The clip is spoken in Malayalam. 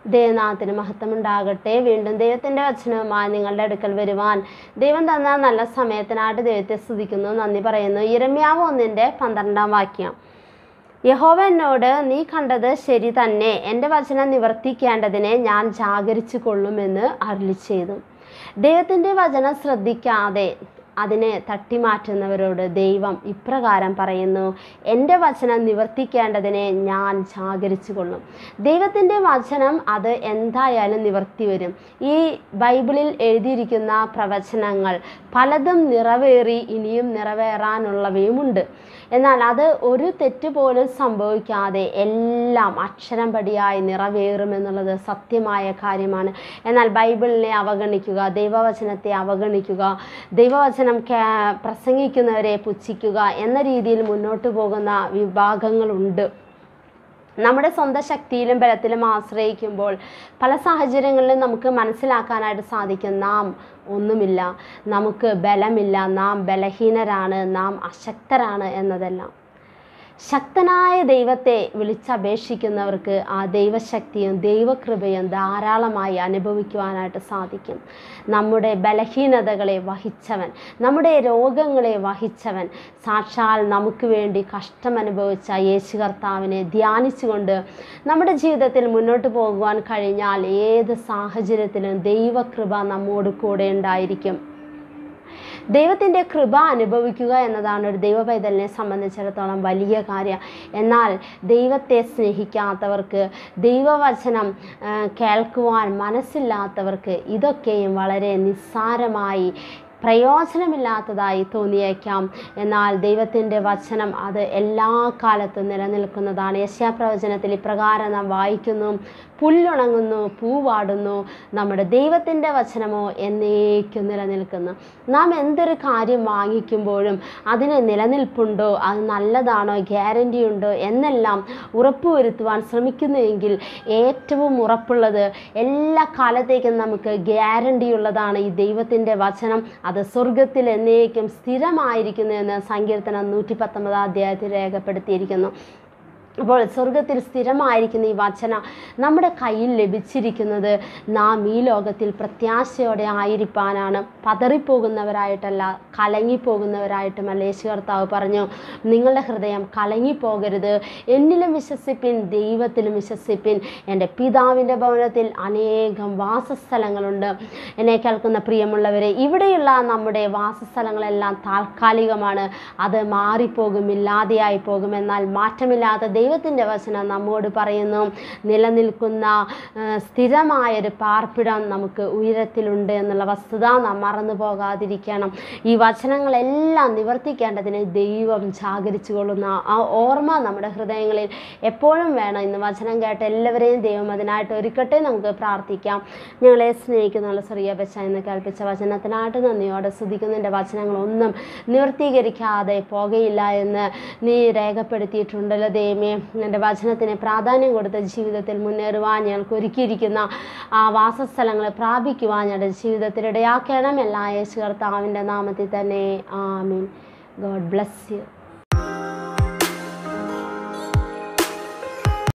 ദൈവനാഥത്തിന് മഹത്വമുണ്ടാകട്ടെ വീണ്ടും ദൈവത്തിൻ്റെ വചനവുമായി നിങ്ങളുടെ അടുക്കൽ വരുവാൻ ദൈവം തന്ന നല്ല സമയത്തിനായിട്ട് ദൈവത്തെ സ്തുതിക്കുന്നു നന്ദി പറയുന്നു ഇരമ്യാവ് ഒന്നിൻ്റെ പന്ത്രണ്ടാം വാക്യം യഹോവ എന്നോട് നീ കണ്ടത് ശരി തന്നെ എൻ്റെ വചനം നിവർത്തിക്കേണ്ടതിനെ ഞാൻ ജാഗരിച്ചു കൊള്ളുമെന്ന് അരുളി ചെയ്തു ദൈവത്തിൻ്റെ വചനം ശ്രദ്ധിക്കാതെ അതിനെ തട്ടിമാറ്റുന്നവരോട് ദൈവം ഇപ്രകാരം പറയുന്നു എൻ്റെ വചനം നിവർത്തിക്കേണ്ടതിനെ ഞാൻ ജാഗരിച്ചു കൊള്ളും ദൈവത്തിൻ്റെ വചനം അത് എന്തായാലും നിവർത്തി വരും ഈ ബൈബിളിൽ എഴുതിയിരിക്കുന്ന പ്രവചനങ്ങൾ പലതും നിറവേറി ഇനിയും നിറവേറാനുള്ളവയുമുണ്ട് എന്നാൽ അത് ഒരു തെറ്റ് പോലും സംഭവിക്കാതെ എല്ലാം അക്ഷരം പടിയായി നിറവേറുമെന്നുള്ളത് സത്യമായ കാര്യമാണ് എന്നാൽ ബൈബിളിനെ അവഗണിക്കുക ദൈവവചനത്തെ അവഗണിക്കുക ദൈവവചനം കേ- പ്രസംഗിക്കുന്നവരെ പുച്ഛിക്കുക എന്ന രീതിയിൽ മുന്നോട്ട് പോകുന്ന വിഭാഗങ്ങളുണ്ട് നമ്മുടെ സ്വന്തം ശക്തിയിലും ബലത്തിലും ആശ്രയിക്കുമ്പോൾ പല സാഹചര്യങ്ങളിലും നമുക്ക് മനസ്സിലാക്കാനായിട്ട് സാധിക്കും നാം ഒന്നുമില്ല നമുക്ക് ബലമില്ല നാം ബലഹീനരാണ് നാം അശക്തരാണ് എന്നതെല്ലാം ശക്തനായ ദൈവത്തെ വിളിച്ചപേക്ഷിക്കുന്നവർക്ക് ആ ദൈവശക്തിയും ദൈവകൃപയും ധാരാളമായി അനുഭവിക്കുവാനായിട്ട് സാധിക്കും നമ്മുടെ ബലഹീനതകളെ വഹിച്ചവൻ നമ്മുടെ രോഗങ്ങളെ വഹിച്ചവൻ സാക്ഷാൽ നമുക്ക് വേണ്ടി കഷ്ടമനുഭവിച്ച യേശു കർത്താവിനെ ധ്യാനിച്ചുകൊണ്ട് നമ്മുടെ ജീവിതത്തിൽ മുന്നോട്ട് പോകുവാൻ കഴിഞ്ഞാൽ ഏത് സാഹചര്യത്തിലും ദൈവകൃപ നമ്മോട് കൂടെ ഉണ്ടായിരിക്കും ദൈവത്തിൻ്റെ കൃപ അനുഭവിക്കുക എന്നതാണ് ഒരു ദൈവ പൈതലിനെ സംബന്ധിച്ചിടത്തോളം വലിയ കാര്യം എന്നാൽ ദൈവത്തെ സ്നേഹിക്കാത്തവർക്ക് ദൈവവചനം ആ, കേൾക്കുവാൻ മനസ്സില്ലാത്തവർക്ക് ഇതൊക്കെയും വളരെ നിസ്സാരമായി പ്രയോജനമില്ലാത്തതായി തോന്നിയേക്കാം എന്നാൽ ദൈവത്തിൻ്റെ വചനം അത് എല്ലാ കാലത്തും നിലനിൽക്കുന്നതാണ് യശാപ്രവചനത്തിൽ ഇപ്രകാരം നാം വായിക്കുന്നു പുല്ലുണങ്ങുന്നു പൂവാടുന്നു നമ്മുടെ ദൈവത്തിൻ്റെ വചനമോ എന്നേക്കും നിലനിൽക്കുന്നു നാം എന്തൊരു കാര്യം വാങ്ങിക്കുമ്പോഴും അതിന് നിലനിൽപ്പുണ്ടോ അത് നല്ലതാണോ ഗ്യാരണ്ടി ഉണ്ടോ എന്നെല്ലാം ഉറപ്പുവരുത്തുവാൻ ശ്രമിക്കുന്നുവെങ്കിൽ ഏറ്റവും ഉറപ്പുള്ളത് എല്ലാ കാലത്തേക്കും നമുക്ക് ഗ്യാരണ്ടി ഉള്ളതാണ് ഈ ദൈവത്തിൻ്റെ വചനം അത് സ്വർഗത്തിൽ എന്നേക്കും സ്ഥിരമായിരിക്കുന്നു എന്ന് സങ്കീർത്തനം നൂറ്റി പത്തൊമ്പതാം അധ്യായത്തിൽ രേഖപ്പെടുത്തിയിരിക്കുന്നു അപ്പോൾ സ്വർഗത്തിൽ സ്ഥിരമായിരിക്കുന്ന ഈ വചന നമ്മുടെ കയ്യിൽ ലഭിച്ചിരിക്കുന്നത് നാം ഈ ലോകത്തിൽ പ്രത്യാശയോടെ ആയിരിക്കാനാണ് പതറിപ്പോകുന്നവരായിട്ടല്ല കലങ്ങിപ്പോകുന്നവരായിട്ടുമല്ല യേശു കർത്താവ് പറഞ്ഞു നിങ്ങളുടെ ഹൃദയം കലങ്ങിപ്പോകരുത് എന്നിലും വിശ്വസിപ്പിൻ ദൈവത്തിലും വിശ്വസിപ്പിൻ എൻ്റെ പിതാവിൻ്റെ ഭവനത്തിൽ അനേകം വാസസ്ഥലങ്ങളുണ്ട് എന്നെ കേൾക്കുന്ന പ്രിയമുള്ളവരെ ഇവിടെയുള്ള നമ്മുടെ വാസസ്ഥലങ്ങളെല്ലാം താൽക്കാലികമാണ് അത് മാറിപ്പോകും ഇല്ലാതെയായി പോകും എന്നാൽ മാറ്റമില്ലാത്ത ദൈവത്തിൻ്റെ വചനം നമ്മോട് പറയുന്നു നിലനിൽക്കുന്ന ആ, സ്ഥിരമായൊരു പാർപ്പിടം നമുക്ക് ഉയരത്തിലുണ്ട് എന്നുള്ള വസ്തുത നാം മറന്നു പോകാതിരിക്കണം ഈ വചനങ്ങളെല്ലാം നിവർത്തിക്കേണ്ടതിന് ദൈവം ജാഗരിച്ചു കൊള്ളുന്ന ആ ഓർമ്മ നമ്മുടെ ഹൃദയങ്ങളിൽ എപ്പോഴും വേണം ഇന്ന് വചനം കേട്ട എല്ലാവരെയും ദൈവം അതിനായിട്ട് ഒരുക്കട്ടെ നമുക്ക് പ്രാർത്ഥിക്കാം ഞങ്ങളെ സ്നേഹിക്കുന്ന ചെറിയ ബച്ച എന്ന് കേൾപ്പിച്ച വചനത്തിനായിട്ട് നന്ദിയോടെ സ്തുതിക്കുന്നതിൻ്റെ വചനങ്ങളൊന്നും നിവർത്തീകരിക്കാതെ പോകുകയില്ല എന്ന് നീ രേഖപ്പെടുത്തിയിട്ടുണ്ടല്ലോ ദൈവമേ എൻ്റെ വചനത്തിന് പ്രാധാന്യം കൊടുത്ത ജീവിതത്തിൽ മുന്നേറുവാൻ ഞങ്ങൾക്ക് ഒരുക്കിയിരിക്കുന്ന ആ വാസസ്ഥലങ്ങളെ പ്രാപിക്കുവാൻ ഞങ്ങളുടെ ജീവിതത്തിൽ ഇടയാക്കണം എല്ലാ യേശു കർത്താവിൻ്റെ നാമത്തിൽ തന്നെ ആമീൻ ഗോഡ് ബ്ലസ് യു